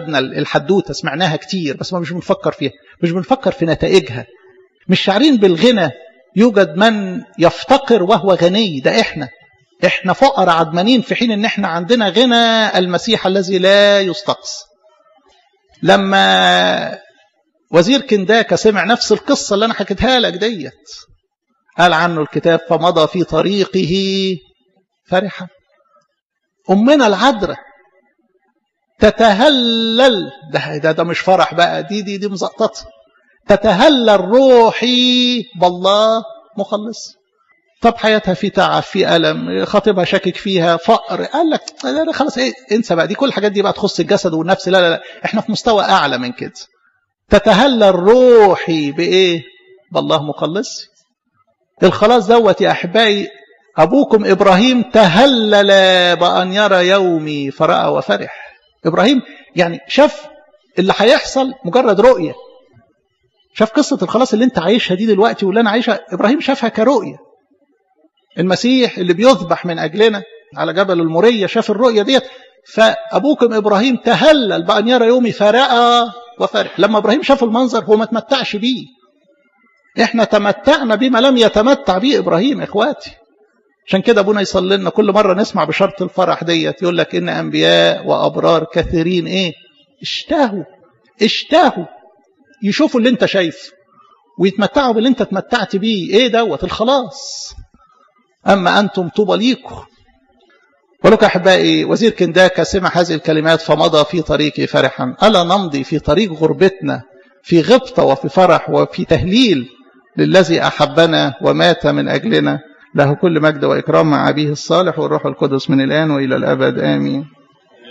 خدنا الحدوته سمعناها كتير بس ما مش بنفكر فيها مش بنفكر في نتائجها مش شعرين بالغنى يوجد من يفتقر وهو غني ده احنا احنا فقراء عدمانين في حين ان احنا عندنا غنى المسيح الذي لا يستقص لما وزير كنداكا سمع نفس القصة اللي انا حكيتها لك ديت قال عنه الكتاب فمضى في طريقه فرحا امنا العذراء تتهلل ده, ده ده مش فرح بقى دي دي دي مزقططه تتهلل روحي بالله مخلص طب حياتها في تعب في ألم خطيبها شاكك فيها فقر قال لك لا لا خلاص ايه انسى بقى دي كل الحاجات دي بقى تخص الجسد والنفس لا لا لا احنا في مستوى أعلى من كده تتهلل روحي بإيه بالله مخلص الخلاص دوت يا أحبائي أبوكم إبراهيم تهلل بأن يرى يومي فرأى وفرح إبراهيم يعني شاف اللي هيحصل مجرد رؤية شاف قصة الخلاص اللي انت عايشها دي دلوقتي واللي انا عايشها ابراهيم شافها كرؤية المسيح اللي بيذبح من اجلنا على جبل المورية شاف الرؤية ديت فابوكم ابراهيم تهلل بان يرى يومي فرأى وفرح لما ابراهيم شاف المنظر هو ما تمتعش بيه احنا تمتعنا بما لم يتمتع به ابراهيم اخواتي عشان كده ابونا يصلي لنا كل مره نسمع بشرط الفرح ديت يقول لك ان انبياء وابرار كثيرين ايه اشتهوا اشتهوا يشوفوا اللي انت شايفه ويتمتعوا باللي انت اتمتعت بيه ايه دوت الخلاص اما انتم طوبى ليكم ولك احبائي وزير كنداكا سمع هذه الكلمات فمضى في طريقه فرحا الا نمضي في طريق غربتنا في غبطه وفي فرح وفي تهليل للذي احبنا ومات من اجلنا له كل مجد واكرام مع ابيه الصالح والروح القدس من الان والى الابد امين